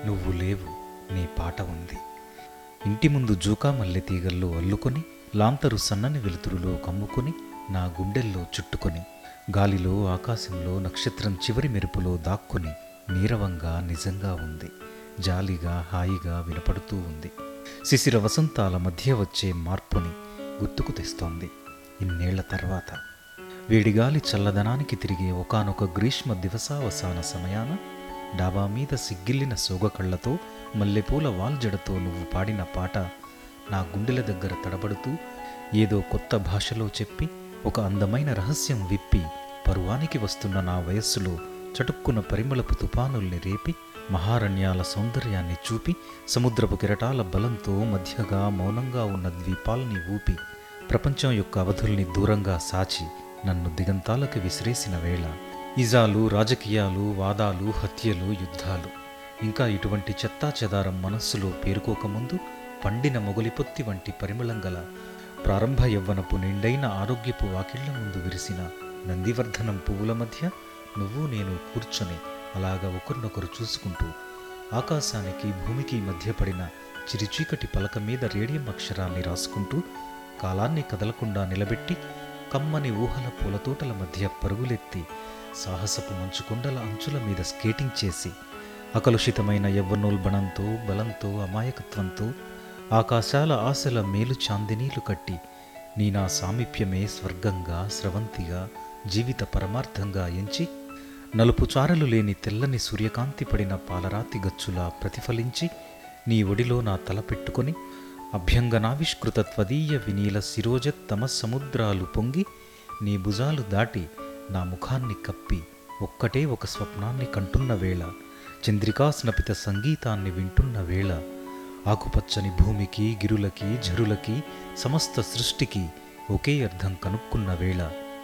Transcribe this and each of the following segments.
నువ్వు లేవు నీ పాట ఉంది ఇంటి ముందు జూకా మల్లె తీగల్లో అల్లుకొని లాంతరు సన్నని వెలుతురులో కమ్ముకొని నా గుండెల్లో చుట్టుకొని గాలిలో ఆకాశంలో నక్షత్రం చివరి మెరుపులో దాక్కుని నీరవంగా నిజంగా ఉంది జాలిగా హాయిగా వినపడుతూ ఉంది శిశిర వసంతాల మధ్య వచ్చే మార్పుని గుర్తుకు తెస్తోంది ఇన్నేళ్ల తర్వాత వేడిగాలి చల్లదనానికి తిరిగే ఒకానొక గ్రీష్మ దివసావసాన సమయాన డాబా మీద సిగ్గిల్లిన సోగకళ్లతో మల్లెపూల వాల్జడతో నువ్వు పాడిన పాట నా గుండెల దగ్గర తడబడుతూ ఏదో కొత్త భాషలో చెప్పి ఒక అందమైన రహస్యం విప్పి పరువానికి వస్తున్న నా వయస్సులో చటుక్కున పరిమళపు తుపానుల్ని రేపి మహారణ్యాల సౌందర్యాన్ని చూపి సముద్రపు కెరటాల బలంతో మధ్యగా మౌనంగా ఉన్న ద్వీపాల్ని ఊపి ప్రపంచం యొక్క అవధుల్ని దూరంగా సాచి నన్ను దిగంతాలకు విసిరేసిన వేళ ఇజాలు రాజకీయాలు వాదాలు హత్యలు యుద్ధాలు ఇంకా ఇటువంటి చెత్తా చెదారం మనస్సులో పేరుకోకముందు పండిన మొగలిపొత్తి వంటి పరిమళం గల ప్రారంభ యవ్వనపు నిండైన ఆరోగ్యపు వాకిళ్ల ముందు విరిసిన నందివర్ధనం పువ్వుల మధ్య నువ్వు నేను కూర్చొని అలాగ ఒకరినొకరు చూసుకుంటూ ఆకాశానికి భూమికి మధ్య పడిన చిరిచీకటి పలక మీద రేడియం అక్షరాన్ని రాసుకుంటూ కాలాన్ని కదలకుండా నిలబెట్టి కమ్మని ఊహల పూలతోటల మధ్య పరుగులెత్తి సాహసపు మంచుకొండల అంచుల మీద స్కేటింగ్ చేసి అకలుషితమైన యవ్వనోల్బణంతో బలంతో అమాయకత్వంతో ఆకాశాల ఆశల మేలు చాందినీలు కట్టి నీ నా సామీప్యమే స్వర్గంగా స్రవంతిగా జీవిత పరమార్థంగా ఎంచి నలుపు చారలు లేని తెల్లని సూర్యకాంతి పడిన పాలరాతి గచ్చులా ప్రతిఫలించి నీ ఒడిలో నా తల పెట్టుకొని అభ్యంగనావిష్కృత త్వదీయ వినీల శిరోజ తమ సముద్రాలు పొంగి నీ భుజాలు దాటి నా ముఖాన్ని కప్పి ఒక్కటే ఒక స్వప్నాన్ని కంటున్న వేళ చంద్రికాస్నపిత సంగీతాన్ని వింటున్న వేళ ఆకుపచ్చని భూమికి గిరులకి ఝరులకి సమస్త సృష్టికి ఒకే అర్థం కనుక్కున్న వేళ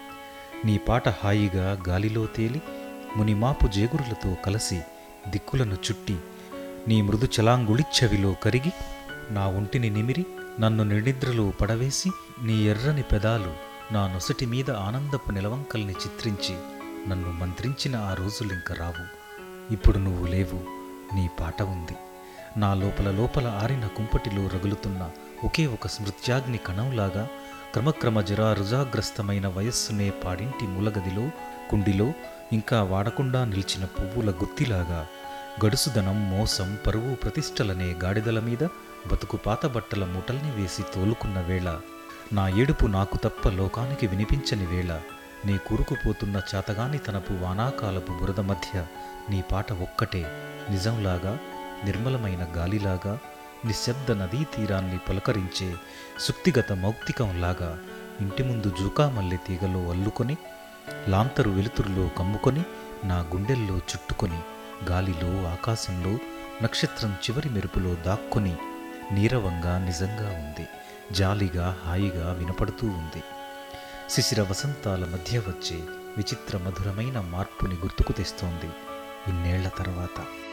నీ పాట హాయిగా గాలిలో తేలి మునిమాపు జేగురులతో కలిసి దిక్కులను చుట్టి నీ మృదు చలాంగుళిచ్చవిలో కరిగి నా ఒంటిని నిమిరి నన్ను నినిద్రలో పడవేసి నీ ఎర్రని పెదాలు నా నొసటి మీద ఆనందపు నిలవంకల్ని చిత్రించి నన్ను మంత్రించిన ఆ రోజులింక రావు ఇప్పుడు నువ్వు లేవు నీ పాట ఉంది నా లోపల లోపల ఆరిన కుంపటిలో రగులుతున్న ఒకే ఒక స్మృత్యాగ్ని కణంలాగా క్రమక్రమ జరా రుజాగ్రస్తమైన వయస్సునే పాడింటి మూలగదిలో కుండిలో ఇంకా వాడకుండా నిలిచిన పువ్వుల గుత్తిలాగా గడుసుదనం మోసం పరువు ప్రతిష్టలనే గాడిదల మీద బతుకు పాత బట్టల మూటల్ని వేసి తోలుకున్న వేళ నా ఏడుపు నాకు తప్ప లోకానికి వినిపించని వేళ నీ కూరుకుపోతున్న చాతగాని తనపు వానాకాలపు బురద మధ్య నీ పాట ఒక్కటే నిజంలాగా నిర్మలమైన గాలిలాగా నిశ్శబ్ద నదీ తీరాన్ని పలకరించే సుక్తిగత మౌక్తికంలాగా ఇంటి ముందు జూకామల్లె తీగలో అల్లుకొని లాంతరు వెలుతురులో కమ్ముకొని నా గుండెల్లో చుట్టుకొని గాలిలో ఆకాశంలో నక్షత్రం చివరి మెరుపులో దాక్కొని నీరవంగా నిజంగా ఉంది జాలిగా హాయిగా వినపడుతూ ఉంది శిశిర వసంతాల మధ్య వచ్చే విచిత్ర మధురమైన మార్పుని గుర్తుకు తెస్తోంది ఇన్నేళ్ల తర్వాత